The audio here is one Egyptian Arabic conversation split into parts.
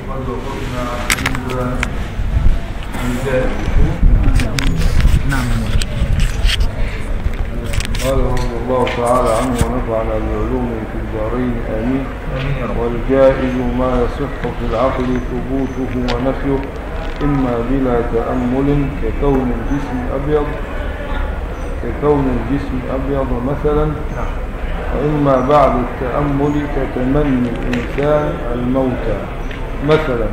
وقد وقفنا عند الجائز نعم قال رضي الله تعالى عنه ونفعنا بعلومه في الدارين آمين امين يا رب والجائز ما يصح في العقل ثبوته ونفيه إما بلا تأمل ككون الجسم أبيض ككون الجسم أبيض مثلا نعم وإما بعد التأمل كتمني الإنسان الموت مثلا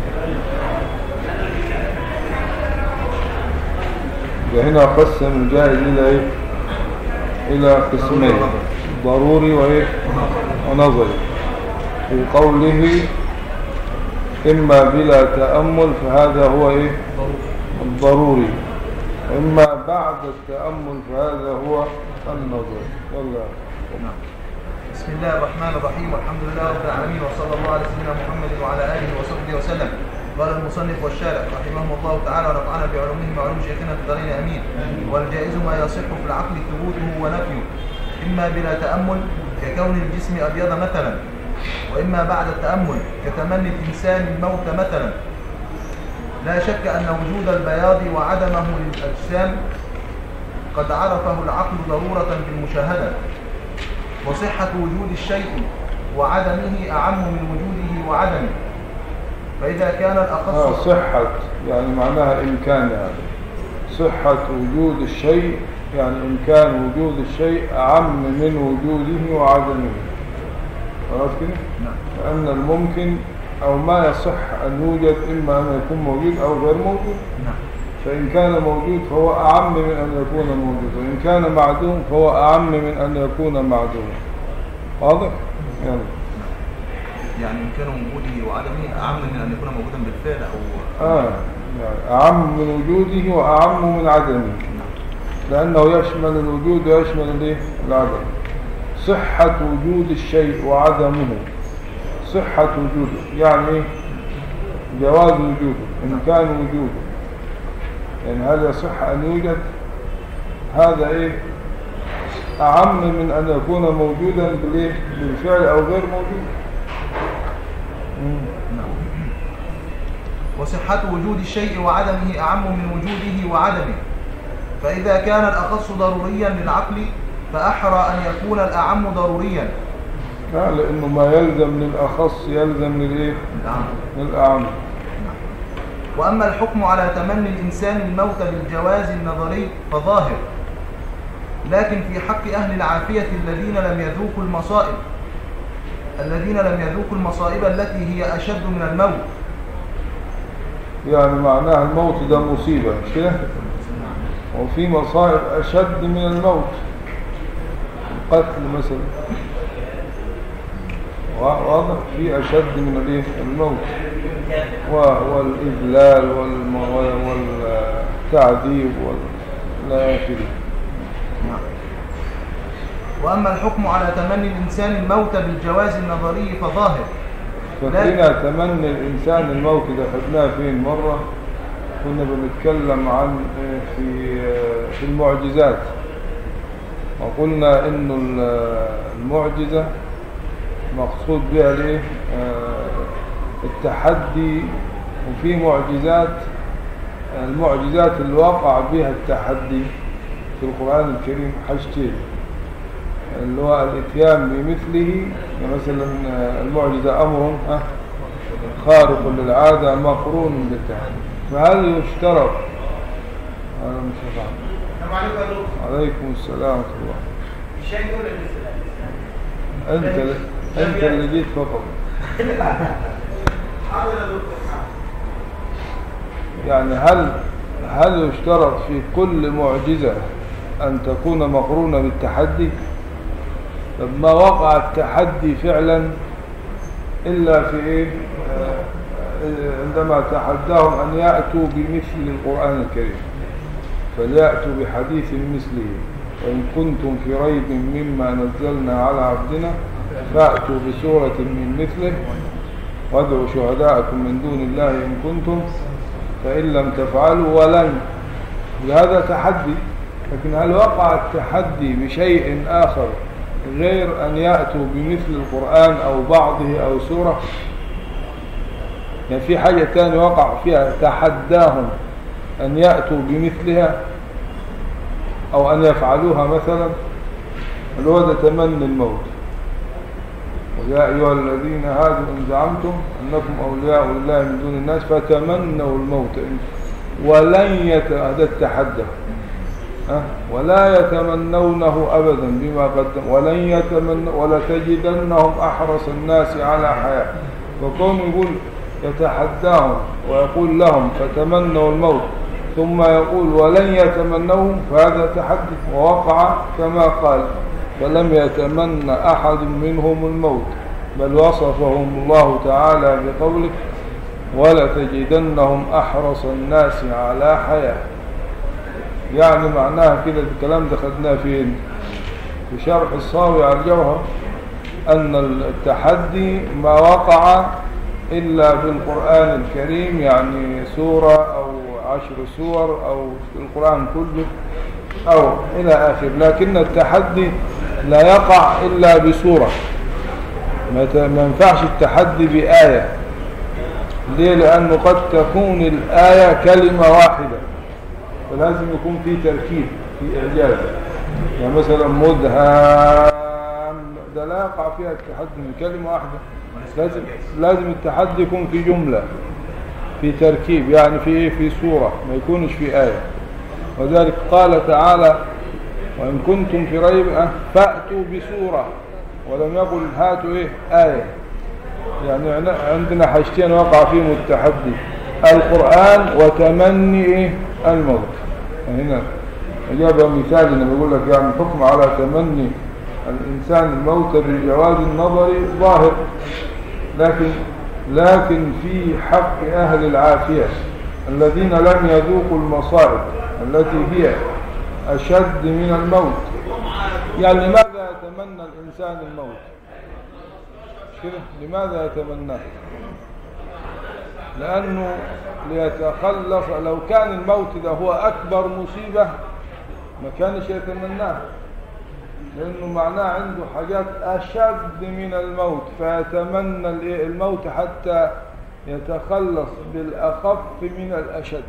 وهنا قسم الجائز إلى إيه؟ إلى قسمين ضروري وإيه؟ ونظري في قوله إما بلا تأمل فهذا هو إيه؟ الضروري إما بعد التأمل فهذا هو النظري يلا نعم بسم الله الرحمن الرحيم والحمد لله رب العالمين وصلى الله على سيدنا محمد وعلى اله وصحبه وسلم قال المصنف والشارع رحمهم الله تعالى ونفعنا بعلومهم وعلوم شيخنا في الدارين امين والجائز ما يصح في العقل ثبوته ونفيه اما بلا تامل ككون الجسم ابيض مثلا واما بعد التامل كتمني الانسان الموت مثلا لا شك ان وجود البياض وعدمه للاجسام قد عرفه العقل ضروره بالمشاهده وصحة وجود الشيء وعدمه أعم من وجوده وعدمه فإذا كان آه الأخص صحة يعني معناها إمكان يعني صحة وجود الشيء يعني إمكان وجود الشيء أعم من وجوده وعدمه خلاص كده؟ نعم لأن الممكن أو ما يصح أن يوجد إما أن يكون موجود أو غير موجود نعم فإن كان موجود فهو أعم من أن يكون موجود وإن كان معدوم فهو أعم من أن يكون معدوم واضح؟ يلا يعني إمكان وجوده وعدمه أعم من أن يكون موجودا بالفعل أو آه يعني أعم من وجوده وأعم من عدمه لأنه يشمل الوجود ويشمل الإيه؟ العدم صحة وجود الشيء وعدمه صحة وجوده يعني إيه؟ جواز وجوده إمكان وجوده يعني هل يصح أن يوجد هذا إيه أعم من أن يكون موجودا بالإيه؟ بالفعل أو غير موجود مم. نعم وصحة وجود الشيء وعدمه أعم من وجوده وعدمه فإذا كان الأخص ضروريا للعقل فأحرى أن يكون الأعم ضروريا لا لأنه ما يلزم للأخص يلزم للإيه نعم للأعم وأما الحكم على تمني الإنسان الموت بالجواز النظري فظاهر لكن في حق أهل العافية الذين لم يذوقوا المصائب الذين لم يذوقوا المصائب التي هي أشد من الموت يعني معناها الموت ده مصيبة مش كده وفي مصائب أشد من الموت القتل مثلا وا- واضح في أشد من الإيه الموت و- والإذلال والم- والتعذيب والى آخره نعم. وأما الحكم على تمني الإنسان الموت بالجواز النظري فظاهر ففينا تمني الإنسان الموت ده خدناه فين مرة كنا بنتكلم عن آه، في آه، في المعجزات وقلنا إنه ال- المعجزة مقصود بها ليه آه، التحدي وفي معجزات المعجزات اللي وقع بها التحدي في القرآن الكريم حاجتين اللي هو الاتيان بمثله يعني مثلا آه، المعجزة أمر آه، خارق للعادة مقرون بالتحدي فهل يشترط أنا مش فاهم السلام عليكم يا دكتور عليكم السلام ورحمة الله الشاي دول الاسلام أنت أنت اللي جيت فقط حاضر يا دكتور حاضر. يعني هل هل يشترط في كل معجزة أن تكون مقرونة بالتحدي طب ما وقع التحدي فعلا إلا في إيه آه، آه، عندما تحداهم أن يأتوا بمثل القرآن الكريم فليأتوا بحديث مثله وإن كنتم في ريب مما نزلنا على عبدنا فأتوا بسورة من مثله وادعوا شهداءكم من دون الله إن كنتم فإن لم تفعلوا ولن هذا تحدي لكن هل وقع التحدي بشيء آخر غير أن يأتوا بمثل القرآن أو بعضه أو سورة يعني في حاجة تانية وقع فيها تحداهم أن يأتوا بمثلها أو أن يفعلوها مثلا اللي هو ده تمني الموت ويا أيها الذين هادوا إن زعمتم أنكم أولياء لله من دون الناس فتمنوا الموت ولن يت... هذا التحدى أه؟ ولا يتمنونه أبدا بما قدم ولن يتمن ولتجدنهم أحرص الناس على حياة وكون يقول يتحداهم ويقول لهم فتمنوا الموت ثم يقول ولن يتمنوه فهذا تحدي ووقع كما قال فلم يتمنى أحد منهم الموت بل وصفهم الله تعالى بقوله ولتجدنهم أحرص الناس على حياة يعني معناها كده الكلام ده خدناه فين في شرح الصاوي على الجوهر أن التحدي ما وقع إلا في القرآن الكريم يعني سورة أو عشر سور أو في القرآن كله أو إلى آخر لكن التحدي لا يقع إلا بسورة ما ت- ما ينفعش التحدي بآية ليه لأنه قد تكون الآية كلمة واحدة فلازم يكون في تركيب في إعجاز يعني مثلا مدهام ده لا يقع فيها التحدي من كلمة واحدة لازم لازم التحدي يكون في جملة في تركيب يعني في إيه في سورة ما يكونش في آية وذلك قال تعالى وإن كنتم في ريب أه، فأتوا بسورة ولم يقل هاتوا إيه آية يعني عن- عندنا حاجتين وقع فيهم التحدي القرآن وتمني إيه الموت هنا جاب مثال انه بيقول لك يعني حكم على تمني الإنسان الموت بالجواز النظري ظاهر لكن لكن في حق أهل العافية الذين لم يذوقوا المصائب التي هي أشد من الموت يعني لماذا يتمنى الإنسان الموت مش كده لماذا يتمناه لأنه ليتخلص لو كان الموت ده هو أكبر مصيبة ما كانش يتمناه لأنه معناه عنده حاجات أشد من الموت فيتمنى الإيه؟ الموت حتى يتخلص بالأخف من الأشد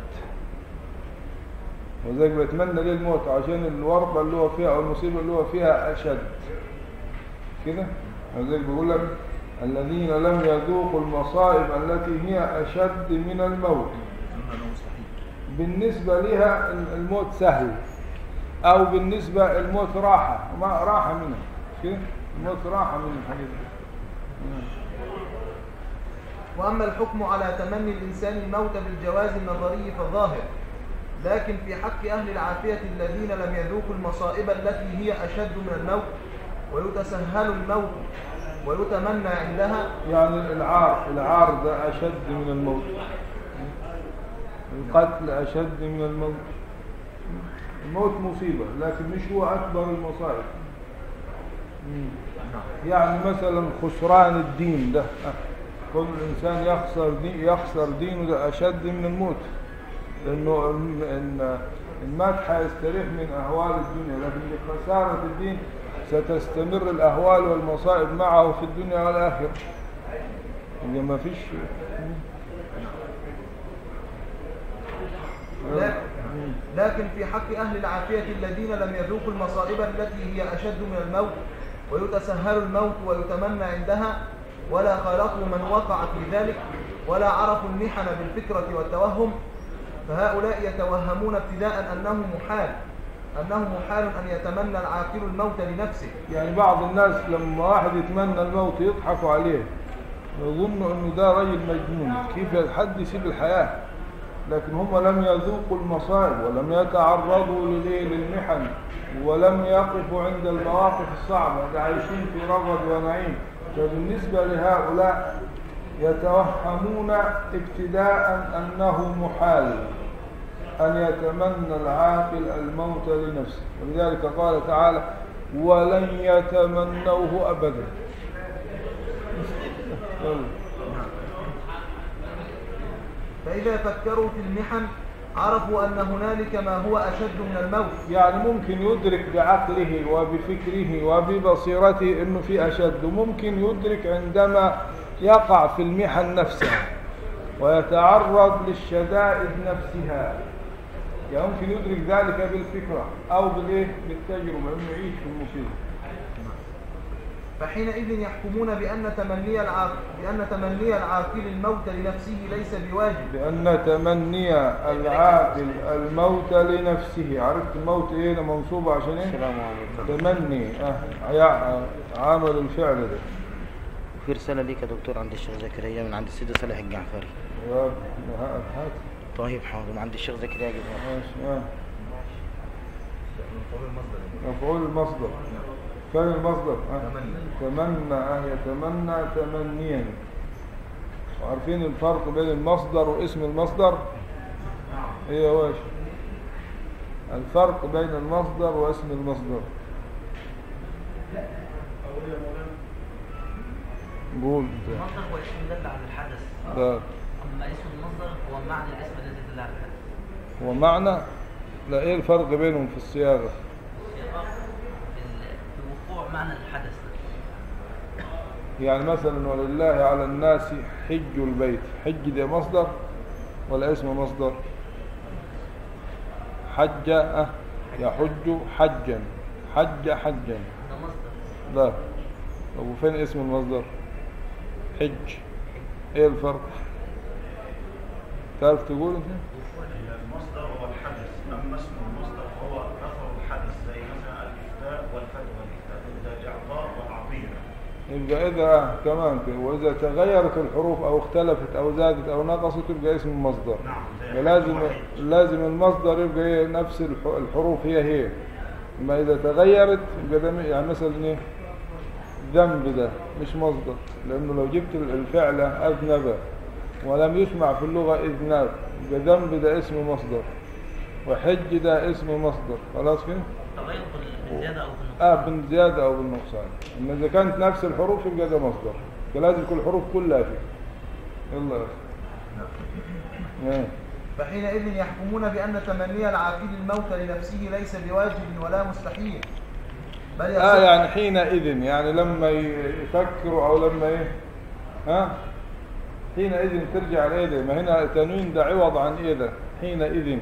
وذلك بيتمنى ليه الموت عشان الورطة اللي هو فيها أو المصيبة اللي هو فيها أشد كده وذلك بيقول لك الذين لم يذوقوا المصائب التي هي أشد من الموت بالنسبة لها الموت سهل أو بالنسبة الموت راحة ما راحة منها كده الموت راحة من الحديث وأما الحكم على تمني الإنسان الموت بالجواز النظري فظاهر لكن في حق أهل العافية الذين لم يذوقوا المصائب التي هي أشد من الموت ويتسهل الموت ويتمنى عندها يعني العار العار ده أشد من الموت القتل أشد من الموت الموت مصيبة لكن مش هو أكبر المصائب مم. يعني مثلا خسران الدين ده آه. كل إنسان يخسر دين يخسر دينه ده أشد من الموت لأنه الم- إن المات حيستريح من أهوال الدنيا لكن بخسارة الدين ستستمر الأهوال والمصائب معه في الدنيا والآخرة إذا ما فيش لا- لكن في حق أهل العافية الذين لم يذوقوا المصائب التي هي أشد من الموت ويتسهل الموت ويتمنى عندها ولا خالطوا من وقع في ذلك ولا عرفوا المحن بالفكرة والتوهم فهؤلاء يتوهمون ابتداء أنه محال أنه محال أن يتمنى العاقل الموت لنفسه يعني بعض الناس لما واحد يتمنى الموت يضحكوا عليه يظنوا انه ده راجل مجنون كيف حد يسيب الحياة لكن هم لم يذوقوا المصائب ولم يتعرضوا للإيه؟ للمحن ولم يقفوا عند المواقف الصعبة ده عايشين في رغد ونعيم فبالنسبة لهؤلاء يتوهمون ابتداء أنه محال أن يتمنى العاقل الموت لنفسه ولذلك قال تعالى ولن يتمنوه أبدا فإذا فكروا في المحن عرفوا أن هنالك ما هو أشد من الموت يعني ممكن يدرك بعقله وبفكره وببصيرته انه في اشد وممكن يدرك عندما يقع في المحن نفسها ويتعرض للشدائد نفسها يعني ممكن يدرك ذلك بالفكرة أو بالإيه بالتجربة إنه يعيش في المصيبة فحينئذ يحكمون بأن تمني العاقل بأن تمني العاقل الموت لنفسه ليس بواجب بأن تمني العاقل الموت لنفسه عرفت الموت إيه ده منصوب عشان إيه السلام عليكم تمني آه يع- عمل الفعل ده في رسالة ليك يا دكتور عند الشيخ زكريا من عند السيد صالح الجعفري يا رب، هات هات طيب حاضر من عند الشيخ زكريا جدا ماشي آه. من قول المصدر مفعول المصدر كان المصدر آه. تمنى. تمنى آه يتمنى تمنيا وعارفين الفرق بين المصدر واسم المصدر ايه يا باشا الفرق بين المصدر واسم المصدر قول انت. المصدر هو اسم يدل على الحدث ده أما اسم المصدر هو معنى الاسم الذي يدل على الحدث هو معنى لا ايه الفرق بينهم في الصياغة الصياغة في ال- في وقوع معنى الحدث يعني مثلا ولله على الناس حج البيت حج ده مصدر ولا اسم مصدر حج أه يحج حجا حج حجا ده مصدر لا طب وفين اسم المصدر حج ايه الفرق تعرف تقول انت المصدر هو الحدث اما اسم المصدر فهو اثر الحدث زي مثلا الافتاء والفتوى الافتاء ده الاعطاء والعطيه يبقى إذا كمان كده وإذا تغيرت الحروف أو اختلفت أو زادت أو نقصت يبقى اسم المصدر نعم زي لازم الوحيد. لازم المصدر يبقى إيه نفس الح- الحروف هي هي ما إذا تغيرت يبقى ده م- يعني مثلا إيه ذنب ده مش مصدر لأنه لو جبت ال- الفعل أذنب ولم يسمع في اللغة إذناب يبقى ذنب ده اسم مصدر وحج ده اسم مصدر خلاص كده تغير بالزيادة أو بالنقصان اه بالزيادة أو بالنقصان أما إذا كانت نفس الحروف يبقى ده مصدر فلازم كل الحروف كلها فيه يلا يا أخي. آه. فحينئذ يحكمون بأن تمني العاقل الموت لنفسه ليس بواجب ولا مستحيل بل اه يصح يعني حينئذ يعني لما ي- يفكروا او لما ايه ها حينئذ ترجع لايه ده ما هنا تنوين ده عوض عن ايه ده حينئذ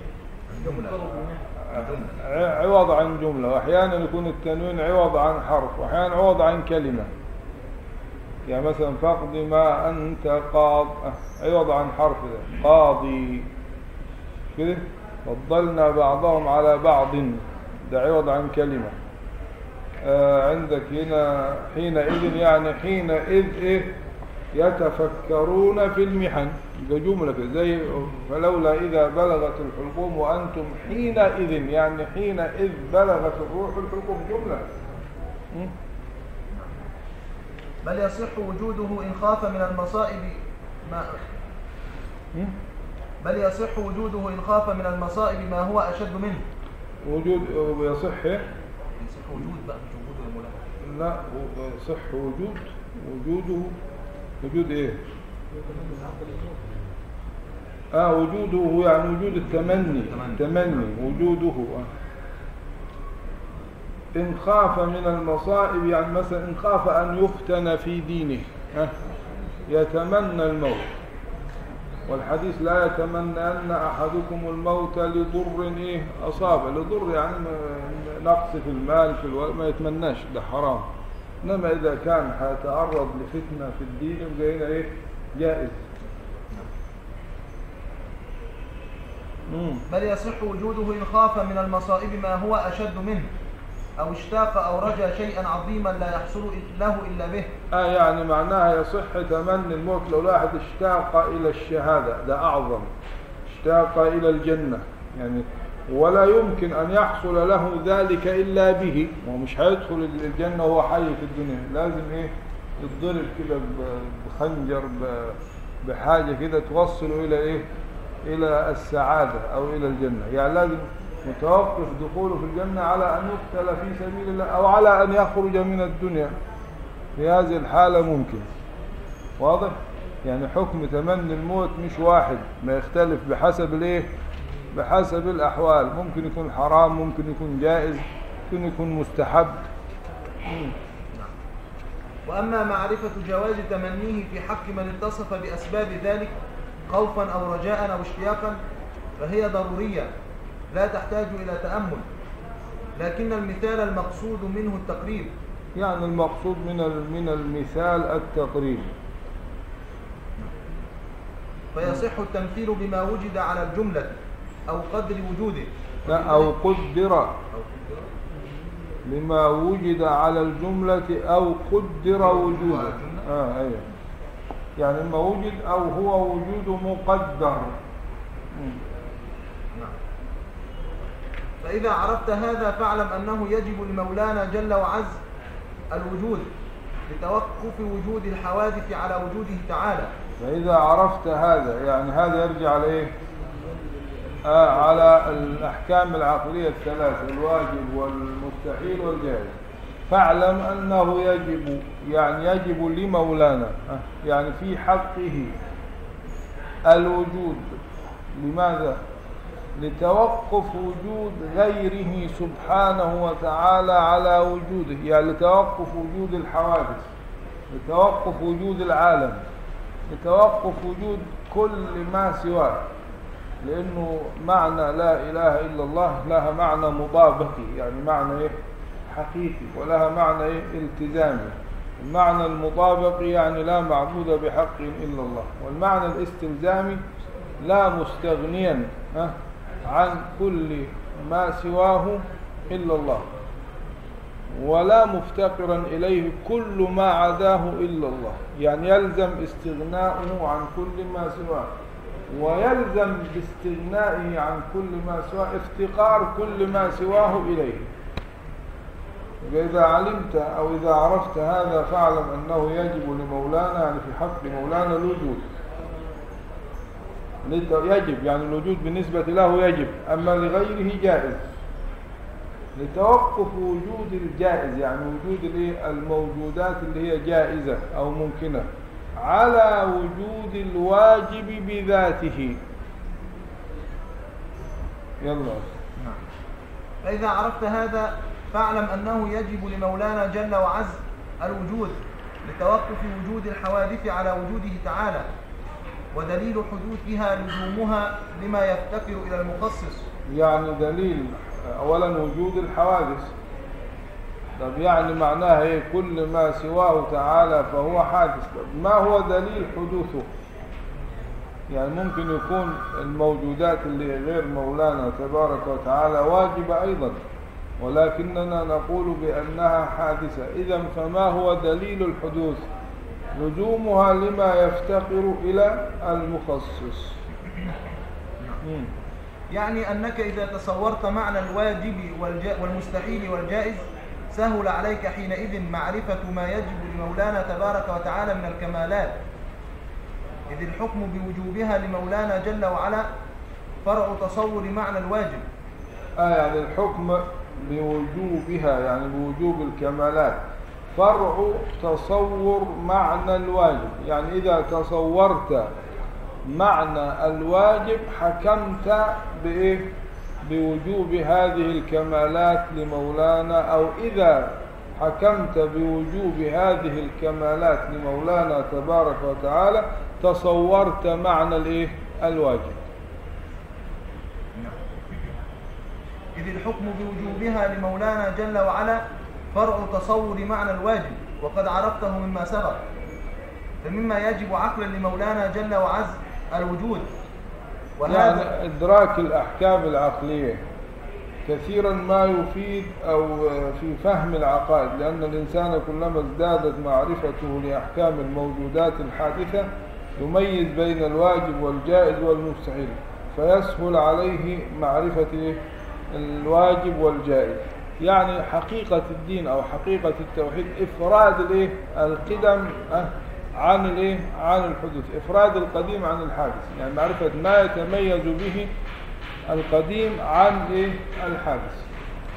ع- عوض عن جملة واحيانا يكون التنوين عوض عن حرف واحيانا عوض عن كلمة يعني مثلا فاقض ما انت قاض آه، عوض عن حرف ده قاضي كده فضلنا بعضهم على بعض ده عوض عن كلمة آه، عندك هنا حينئذ يعني حينئذ إيه يتفكرون في المحن ده جملة كده زي فلولا إذا بلغت الحلقوم وأنتم حينئذ يعني حينئذ بلغت الروح الحلقوم جملة م? بل يصح وجوده إن خاف من المصائب ما م? بل يصح وجوده إن خاف من المصائب ما هو أشد منه وجود يصح إيه؟ يصح وجود بقى مش وجوده يا مولانا لا يصح وجود وجوده وجود ايه اه وجوده يعني وجود التمني التمني وجوده آه. إن خاف من المصائب يعني مثلا إن خاف أن يفتن في دينه آه. يتمنى الموت والحديث لا يتمنى أحدكم الموت لضر إيه أصابه لضر يعني م- نقص في المال في الو... ما يتمناش ده حرام إنما إذا كان هيتعرض لفتنة في الدين يبقى هنا إيه جائز مم. بل يصح وجوده إن خاف من المصائب ما هو أشد منه أو اشتاق أو رجا شيئا عظيما لا يحصل له إلا به آه يعني معناها يصح تمني الموت لو واحد اشتاق إلى الشهادة ده أعظم اشتاق إلى الجنة يعني ولا يمكن أن يحصل له ذلك إلا به ومش هيدخل الجنة وهو حي في الدنيا لازم إيه يتضرب كده ب- بخنجر ب- بحاجة كده توصله إلى إيه إلى السعادة أو إلى الجنة يعني لازم متوقف دخوله في الجنة على أن يقتل في سبيل الله أو على أن يخرج من الدنيا في هذه الحالة ممكن واضح يعني حكم تمني الموت مش واحد ما يختلف بحسب الايه بحسب الأحوال ممكن يكون حرام ممكن يكون جائز ممكن يكون مستحب وأما معرفة جواز تمنيه في حق من اتصف بأسباب ذلك خوفا أو رجاء أو اشتياقا فهي ضرورية لا تحتاج إلى تأمل لكن المثال المقصود منه التقريب يعني المقصود من ال- من المثال التقريب فيصح التمثيل بما وجد على الجملة أو قدر وجوده لا أو قدر لما وجد على الجملة أو قدر وجوده آه أيوة يعني ما وجد أو هو وجود مقدر مم. فإذا عرفت هذا فاعلم أنه يجب لمولانا جل وعز الوجود لتوقف وجود الحوادث على وجوده تعالى فإذا عرفت هذا يعني هذا يرجع لإيه آه على الأحكام العقلية الثلاثة الواجب والمستحيل والجائز فاعلم أنه يجب يعني يجب لمولانا آه يعني في حقه الوجود لماذا لتوقف وجود غيره سبحانه وتعالى على وجوده يعني لتوقف وجود الحوادث لتوقف وجود العالم لتوقف وجود كل ما سواه لأنه معنى لا إله إلا الله لها معنى مطابقي يعني معنى إيه حقيقي ولها معنى إيه التزامي المعنى المطابقي يعني لا معبود بحق إلا الله والمعنى الاستلزامي لا مستغنيا ها، عن كل ما سواه إلا الله ولا مفتقرا إليه كل ما عداه إلا الله يعني يلزم استغناؤه عن كل ما سواه ويلزم باستغنائه عن كل ما سواه افتقار كل ما سواه إليه إذا علمت أو إذا عرفت هذا فاعلم أنه يجب لمولانا يعني في حق مولانا الوجود لت- يجب يعني الوجود بالنسبة له يجب أما لغيره جائز لتوقف وجود الجائز يعني وجود الإيه؟ الموجودات اللي هي جائزة أو ممكنة على وجود الواجب بذاته يلا فإذا عرفت هذا فاعلم أنه يجب لمولانا جل وعز الوجود لتوقف وجود الحوادث على وجوده تعالى ودليل حدوثها لزومها لما يفتقر إلى المخصص يعني دليل أولا وجود الحوادث طب يعني معناها ايه كل ما سواه تعالى فهو حادث طب ما هو دليل حدوثه يعني ممكن يكون الموجودات اللي غير مولانا تبارك وتعالى واجبة أيضا ولكننا نقول بأنها حادثة إذا فما هو دليل الحدوث لزومها لما يفتقر إلى المخصص مم. يعني أنك إذا تصورت معنى الواجب والجا والمستحيل والجائز سهل عليك حينئذ معرفة ما يجب لمولانا تبارك وتعالى من الكمالات إذ الحكم بوجوبها لمولانا جل وعلا فرع تصور معنى الواجب آه يعني الحكم بوجوبها يعني بوجوب الكمالات فرع تصور معنى الواجب يعني إذا تصورت معنى الواجب حكمت بإيه بوجوب هذه الكمالات لمولانا أو إذا حكمت بوجوب هذه الكمالات لمولانا تبارك وتعالى تصورت معنى الإيه الواجب إذ الحكم بوجوبها لمولانا جل وعلا فرع تصور معنى الواجب وقد عرفته مما سبق فمما يجب عقلا لمولانا جل وعز الوجود وهذا يعني إدراك الأحكام العقلية كثيرا ما يفيد أو في فهم العقائد لأن الإنسان كلما ازدادت معرفته لأحكام الموجودات الحادثة يميز بين الواجب والجائز والمستحيل فيسهل عليه معرفة الواجب والجائز يعني حقيقة الدين أو حقيقة التوحيد إفراد الإيه؟ القدم أه، عن الإيه؟ عن الحدوث إفراد القديم عن الحادث يعني معرفة ما يتميز به القديم عن إيه؟ الحادث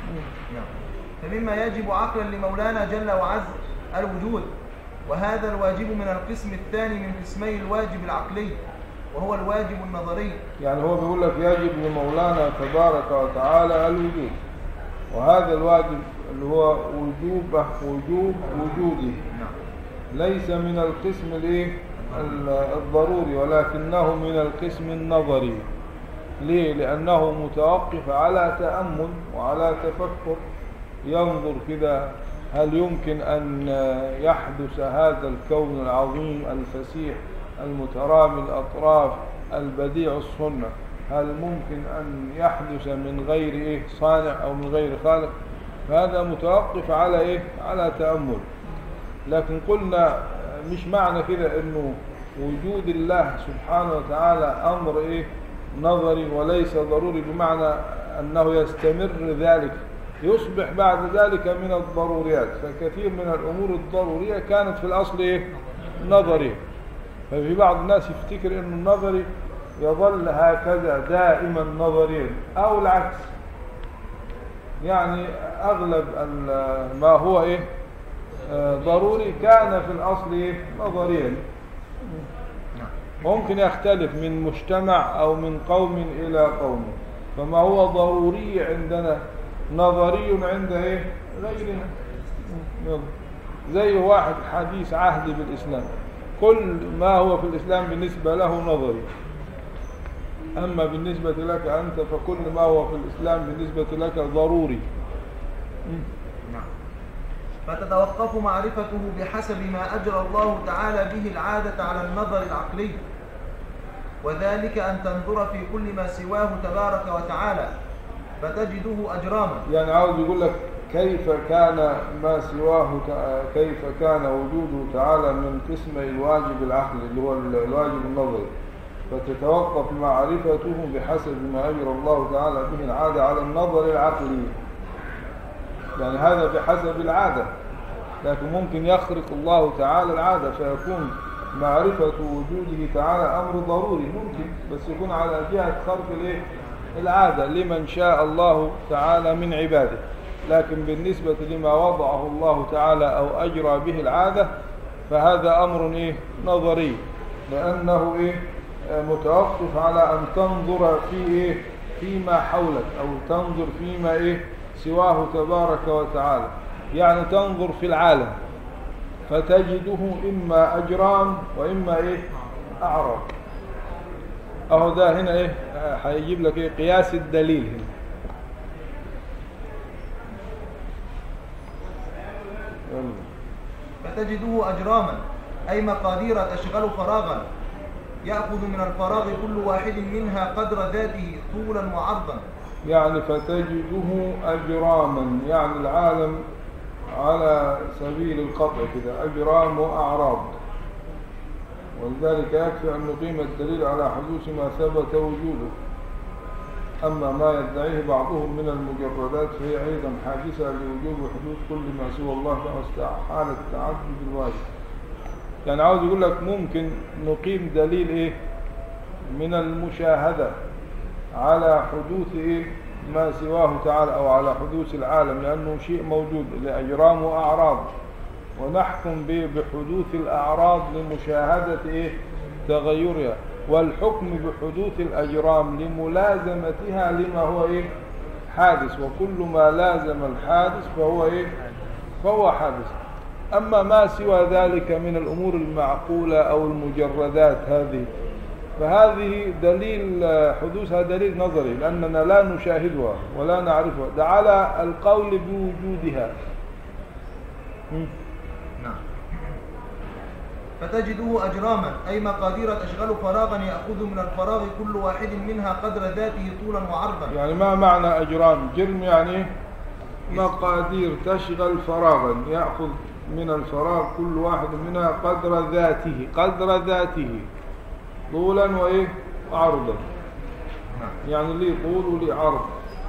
فمما يجب عقلا لمولانا جل وعز الوجود وهذا الواجب من القسم الثاني من قسمي الواجب العقلي وهو الواجب النظري يعني هو بيقول لك يجب لمولانا تبارك وتعالى الوجود وهذا الواجب اللي هو وجوب وجوب وجوده ليس من القسم الايه ال- الضروري ولكنه من القسم النظري ليه؟ لأنه متوقف على تأمل وعلى تفكر ينظر كده هل يمكن أن يحدث هذا الكون العظيم الفسيح المترامي الأطراف البديع الصنع هل ممكن أن يحدث من غير إيه صانع أو من غير خالق فهذا متوقف على إيه على تأمل لكن قلنا مش معنى كده انه وجود الله سبحانه وتعالى امر ايه نظري وليس ضروري بمعنى انه يستمر ذلك يصبح بعد ذلك من الضروريات فكثير من الامور الضروريه كانت في الاصل ايه نظري ففي بعض الناس يفتكر انه النظري يظل هكذا دائما نظريا او العكس يعني اغلب ال- ما هو ايه آه، ضروري كان في الأصل إيه؟ نظريا ممكن يختلف من مجتمع أو من قوم إلى قوم فما هو ضروري عندنا نظري عند إيه؟ غيرنا يلا. زي واحد حديث عهد بالإسلام كل ما هو في الإسلام بالنسبة له نظري أما بالنسبة لك أنت فكل ما هو في الإسلام بالنسبة لك ضروري نعم. فتتوقف معرفته بحسب ما أجرى الله تعالى به العادة على النظر العقلي وذلك أن تنظر في كل ما سواه تبارك وتعالى فتجده أجراما يعني عاوز يقول لك كيف كان ما سواه تع- كيف كان وجوده تعالى من قسمي الواجب العقلي اللي هو ال- الواجب النظري فتتوقف معرفته بحسب ما أجرى الله تعالى به العادة على النظر العقلي يعني هذا بحسب العادة لكن ممكن يخرق الله تعالى العادة فيكون معرفة وجوده تعالى أمر ضروري ممكن بس يكون على جهة خرق الإيه؟ العادة لمن شاء الله تعالى من عباده لكن بالنسبة لما وضعه الله تعالى أو أجرى به العادة فهذا أمر إيه؟ نظري لأنه إيه؟ آه، متوقف على أن تنظر في إيه؟ فيما حولك أو تنظر فيما إيه؟ سواه تبارك وتعالى يعني تنظر في العالم فتجده إما أجرام وإما إيه أعراب أهو ده هنا إيه آه، هيجيب لك إيه قياس الدليل هنا يلا. فتجده أجراما أي مقادير تشغل فراغا يأخذ من الفراغ كل واحد منها قدر ذاته طولا وعرضا يعني فتجده أجراما يعني العالم على سبيل القطع كده أجرام وأعراض ولذلك يكفي أن نقيم الدليل على حدوث ما ثبت وجوده أما ما يدعيه بعضهم من المجردات فهي أيضا حادثة لوجوب حدوث كل ما سوى الله حال التعدد الواجب يعني عاوز يقول لك ممكن نقيم دليل إيه من المشاهدة على حدوث إيه ما سواه تعالى أو على حدوث العالم لأنه شيء موجود لأجرام وأعراض ونحكم به بحدوث الأعراض لمشاهدة إيه تغيرها والحكم بحدوث الأجرام لملازمتها لما هو إيه حادث وكل ما لازم الحادث فهو إيه فهو حادث أما ما سوى ذلك من الأمور المعقولة أو المجردات هذه فهذه دليل حدوثها دليل نظري لأننا لا نشاهدها ولا نعرفها ده على القول بوجودها م. نعم فتجده أجراما أي مقادير تشغل فراغا يأخذ من الفراغ كل واحد منها قدر ذاته طولا وعرضا يعني ما معنى أجرام جرم يعني إيه؟ مقادير تشغل فراغا يأخذ من الفراغ كل واحد منها قدر ذاته قدر ذاته طولا وإيه عرضا يعني ليه طول وليه عرض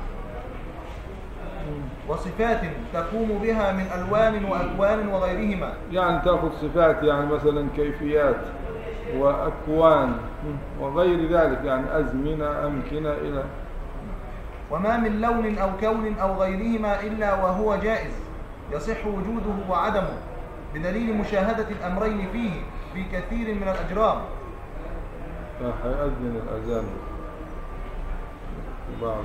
وصفات تقوم بها من ألوان وأكوان وغيرهما يعني تأخذ صفات يعني مثلا كيفيات وأكوان وغير ذلك يعني أزمنة أمكنة إلى وما من لون أو كون أو غيرهما إلا وهو جائز يصح وجوده وعدمه بدليل مشاهدة الأمرين فيه في كثير من الأجرام هيأذن الأذان بعض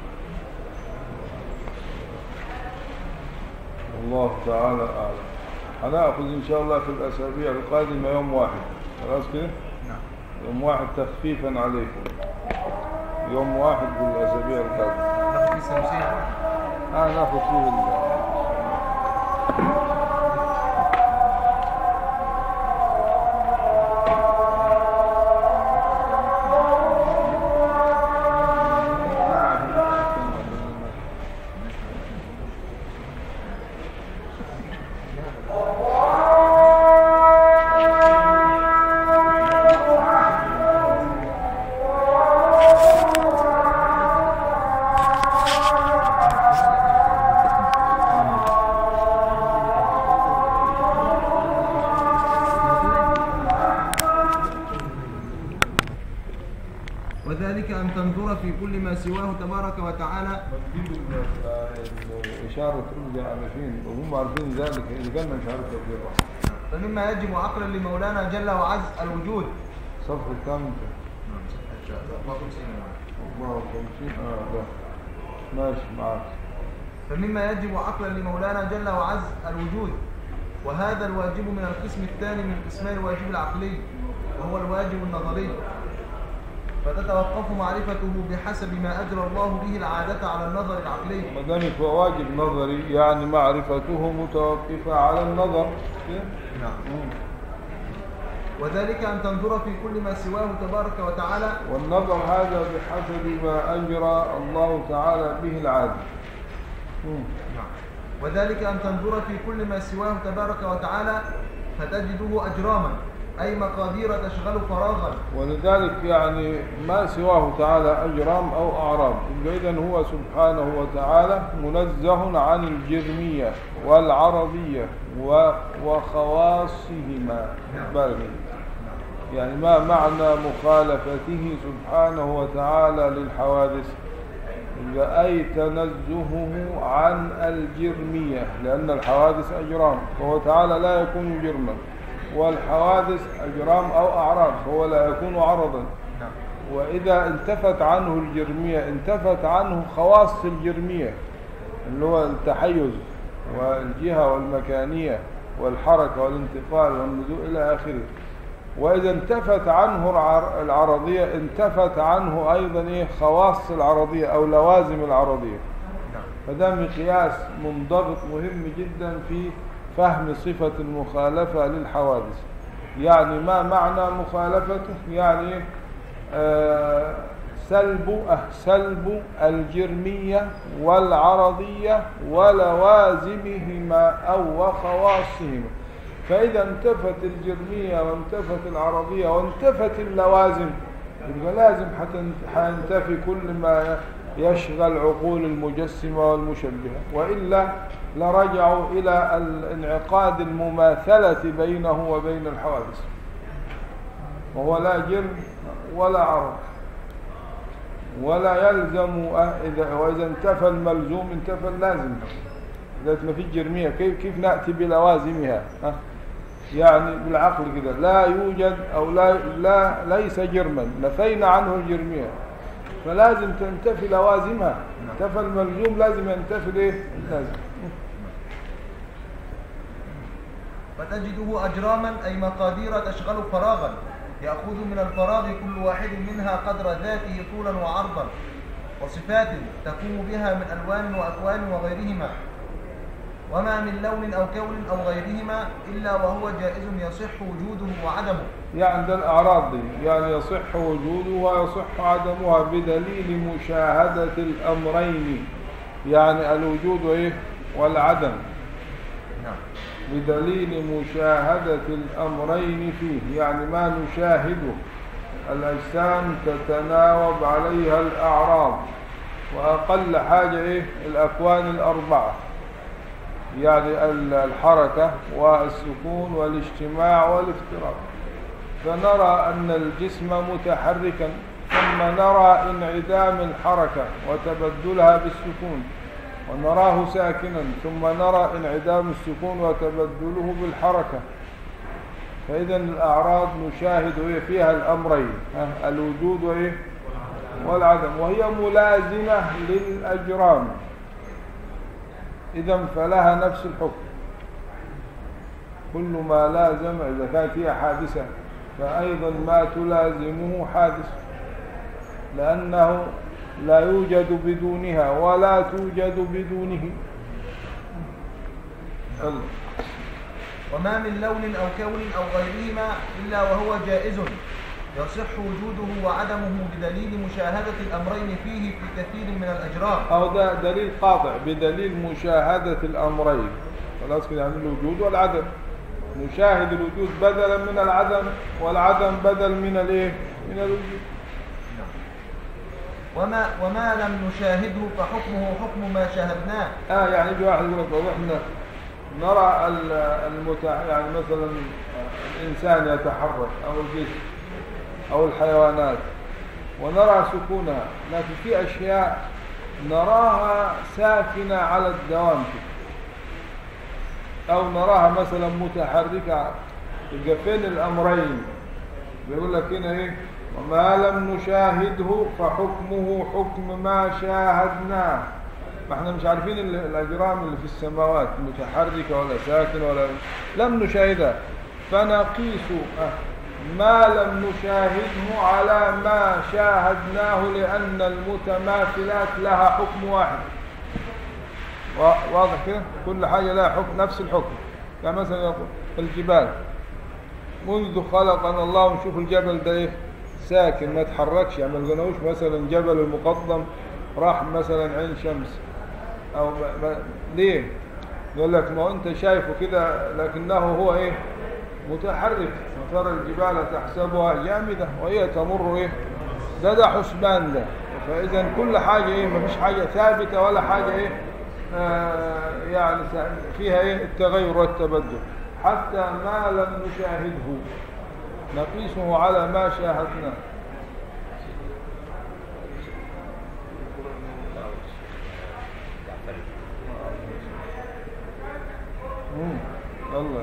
الله تعالى أعلم هناخذ ان شاء الله في الاسابيع القادمه يوم واحد خلاص كده نعم يوم واحد تخفيفا عليكم يوم واحد بالاسابيع القادمه ناخد في السمسية اه ناخذ فيه ال- وذلك أن تنظر في كل ما سواه تبارك وتعالى بتجيب ال- ال- الإشارة ترجع على فين وهم عارفين ذلك إذا كان مش عارف تفسيرها فمما يجب عقلا لمولانا جل وعز الوجود صفر كام انت؟ 54 اه ده ماشي معاك فمما يجب عقلا لمولانا جل وعز الوجود وهذا الواجب من القسم الثاني من قسمي الواجب العقلي وهو الواجب النظري فتتوقف معرفته بحسب ما أجرى الله به العادة على النظر العقلي ما دام هو واجب نظري يعني معرفته متوقفة على النظر كده؟ نعم مم. وذلك أن تنظر في كل ما سواه تبارك وتعالى والنظر هذا بحسب ما أجرى الله تعالى به العادة مم. وذلك أن تنظر في كل ما سواه تبارك وتعالى فتجده أجراما أي مقادير تشغل فراغا ولذلك يعني ما سواه تعالى أجرام أو أعراب إذا هو سبحانه وتعالى منزه عن الجرمية والعربية و- وخواصهما بالغ. يعني ما معنى مخالفته سبحانه وتعالى للحوادث إذا أي تنزهه عن الجرمية لأن الحوادث أجرام فهو تعالى لا يكون جرما والحوادث أجرام أو أعراض فهو لا يكون عرضا وإذا انتفت عنه الجرمية انتفت عنه خواص الجرمية اللي هو التحيز والجهة والمكانية والحركة والانتقال والنزول إلى آخره وإذا انتفت عنه العر- العرضية انتفت عنه أيضا إيه خواص العرضية أو لوازم العرضية فده مقياس منضبط مهم جدا في فهم صفة المخالفة للحوادث يعني ما معنى مخالفته يعني إيه؟ آه سلب أه سلب الجرمية والعرضية ولوازمهما أو وخواصهما فإذا انتفت الجرمية وانتفت العرضية وانتفت اللوازم يبقى لازم حتن- حينتفي كل ما يشغل عقول المجسمة والمشبهة وإلا لرجعوا إلى الانعقاد المماثلة بينه وبين الحوادث وهو لا جرم ولا عرض ولا يلزم أه- إذا وإذا انتفى الملزوم انتفى اللازم إذا ما في جرمية كيف كيف نأتي بلوازمها ها؟ يعني بالعقل كده لا يوجد أو لا لا ليس جرما نفينا عنه الجرمية فلازم تنتفي لوازمها انتفى الملزوم لازم ينتفي الايه اللازم فتجده أجراما أي مقادير تشغل فراغا يأخذ من الفراغ كل واحد منها قدر ذاته طولا وعرضا وصفات تقوم بها من ألوان وأكوان وغيرهما وما من لون أو كون أو غيرهما إلا وهو جائز يصح وجوده وعدمه يعني ده الأعراض دي يعني يصح وجودها ويصح عدمها بدليل مشاهدة الأمرين يعني الوجود وإيه والعدم نعم بدليل مشاهدة الأمرين فيه يعني ما نشاهده الأجسام تتناوب عليها الأعراض وأقل حاجة إيه الأكوان الأربعة يعني ال- الحركة والسكون والاجتماع والافتراق فنرى أن الجسم متحركا ثم نرى انعدام الحركة وتبدلها بالسكون ونراه ساكنا ثم نرى انعدام السكون وتبدله بالحركة فإذا الأعراض نشاهد إيه فيها الأمرين ها، الوجود وإيه والعدم وهي ملازمة للأجرام إذا فلها نفس الحكم كل ما لازم إذا كانت هي حادثة فأيضا ما تلازمه حادث لأنه لا يوجد بدونها ولا توجد بدونه الله. وما من لون أو كون أو غيرهما إلا وهو جائز يصح وجوده وعدمه بدليل مشاهدة الأمرين فيه في كثير من الأجرام أو ده دليل قاطع بدليل مشاهدة الأمرين خلاص كده يعني الوجود والعدم نشاهد الوجود بدلا من العدم والعدم بدل من الايه من الوجود وما, وما لم نشاهده فحكمه حكم ما شاهدناه اه يعني يجي واحد يقول لك والله احنا نرى ال- المتع... يعني مثلا الانسان يتحرك او الجسم او الحيوانات ونرى سكونها لكن في اشياء نراها ساكنه على الدوام كده. او نراها مثلا متحركه يبقى فين الامرين بيقول لك هنا ايه وما لم نشاهده فحكمه حكم ما شاهدناه ما احنا مش عارفين ال- الاجرام اللي في السماوات متحركه ولا ساكنه ولا لم نشاهدها فنقيس آه، ما لم نشاهده على ما شاهدناه لان المتماثلات لها حكم واحد وا- واضح كده كل حاجه لها حكم نفس الحكم يعني مثلا يقول الجبال منذ خلقنا الله نشوف الجبل ده ايه ساكن ما تحركش يعني ما لقيناهوش مثلا جبل المقدم راح مثلا عين شمس او ما ما ليه يقول لك ما هو انت شايفه كده لكنه هو ايه متحرك وترى الجبال تحسبها جامده وهي تمر ايه ده ده حسبان ده فاذا كل حاجه ايه ما فيش حاجه ثابته ولا حاجه ايه آه يعني فيها ايه التغير والتبدل حتى ما لم نشاهده نقيسه على ما شاهدناه مم. الله